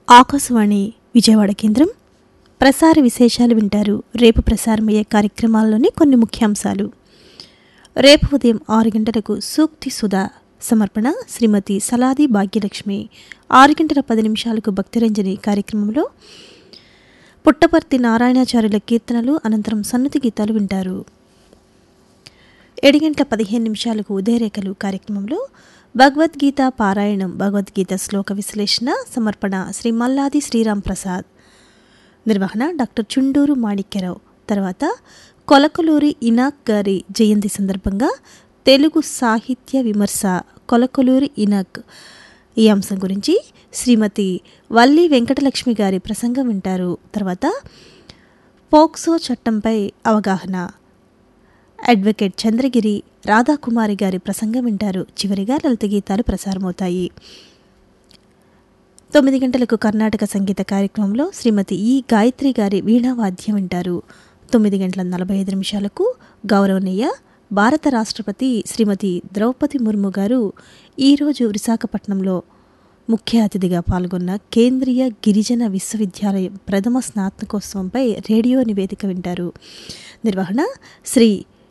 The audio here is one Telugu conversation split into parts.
ఆకాశవాణి విజయవాడ కేంద్రం ప్రసార విశేషాలు వింటారు రేపు ప్రసారమయ్యే కార్యక్రమాల్లోని కొన్ని ముఖ్యాంశాలు రేపు ఉదయం ఆరు గంటలకు సూక్తి సుధా సమర్పణ శ్రీమతి సలాది భాగ్యలక్ష్మి ఆరు గంటల పది నిమిషాలకు భక్తిరంజని కార్యక్రమంలో పుట్టపర్తి నారాయణాచార్యుల కీర్తనలు అనంతరం సన్నతి గీతాలు వింటారు ఏడు గంటల పదిహేను నిమిషాలకు ఉదయరేఖలు కార్యక్రమంలో భగవద్గీత పారాయణం భగవద్గీత శ్లోక విశ్లేషణ సమర్పణ శ్రీ మల్లాది శ్రీరామ్ ప్రసాద్ నిర్వహణ డాక్టర్ చుండూరు మాణిక్యరావు తర్వాత కొలకలూరి ఇనాక్ గారి జయంతి సందర్భంగా తెలుగు సాహిత్య విమర్శ కొలకలూరి ఇనాక్ ఈ అంశం గురించి శ్రీమతి వల్లి వెంకటలక్ష్మి గారి ప్రసంగం వింటారు తర్వాత పోక్సో చట్టంపై అవగాహన అడ్వకేట్ చంద్రగిరి రాధాకుమారి గారి ప్రసంగం వింటారు చివరిగా లలిత గీతాలు ప్రసారమవుతాయి తొమ్మిది గంటలకు కర్ణాటక సంగీత కార్యక్రమంలో శ్రీమతి ఈ గాయత్రి గారి వీణావాద్యం వింటారు తొమ్మిది గంటల నలభై ఐదు నిమిషాలకు గౌరవనీయ భారత రాష్ట్రపతి శ్రీమతి ద్రౌపది ముర్ము గారు ఈరోజు విశాఖపట్నంలో ముఖ్య అతిథిగా పాల్గొన్న కేంద్రీయ గిరిజన విశ్వవిద్యాలయం ప్రథమ స్నాతకోత్సవంపై రేడియో నివేదిక వింటారు నిర్వహణ శ్రీ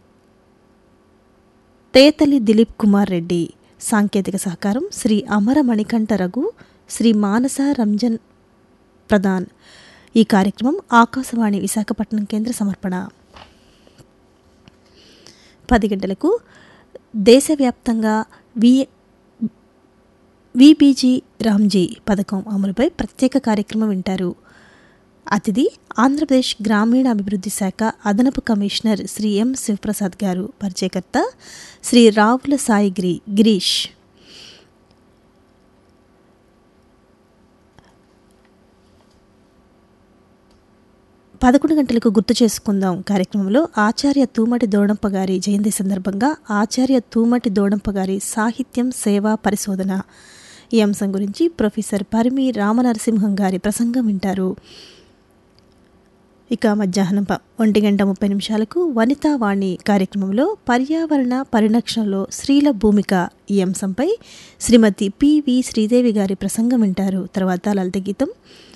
తేతలి దిలీప్ కుమార్ రెడ్డి సాంకేతిక సహకారం శ్రీ అమర మణికంఠ రఘు శ్రీ మానస రంజన్ ప్రధాన్ ఈ కార్యక్రమం ఆకాశవాణి విశాఖపట్నం కేంద్ర సమర్పణ పది గంటలకు దేశవ్యాప్తంగా వి విబీజీ రామ్జీ పథకం అమలుపై ప్రత్యేక కార్యక్రమం వింటారు అతిథి ఆంధ్రప్రదేశ్ గ్రామీణ అభివృద్ధి శాఖ అదనపు కమిషనర్ శ్రీ ఎం శివప్రసాద్ గారు పరిచయకర్త శ్రీ రావుల సాయి గిరి గిరీష్ పదకొండు గంటలకు గుర్తు చేసుకుందాం కార్యక్రమంలో ఆచార్య తూమటి దోడంప గారి జయంతి సందర్భంగా ఆచార్య తూమటి దోడంప గారి సాహిత్యం సేవ పరిశోధన ఈ అంశం గురించి ప్రొఫెసర్ పరిమి రామనరసింహం గారి ప్రసంగం వింటారు ఇక మధ్యాహ్నం ప- ఒంటి గంట ముప్పై నిమిషాలకు వనితా వాణి కార్యక్రమంలో పర్యావరణ పరిరక్షణలో స్త్రీల భూమిక ఈ అంశంపై శ్రీమతి పివి శ్రీదేవి గారి ప్రసంగం వింటారు తర్వాత లలిత గీతం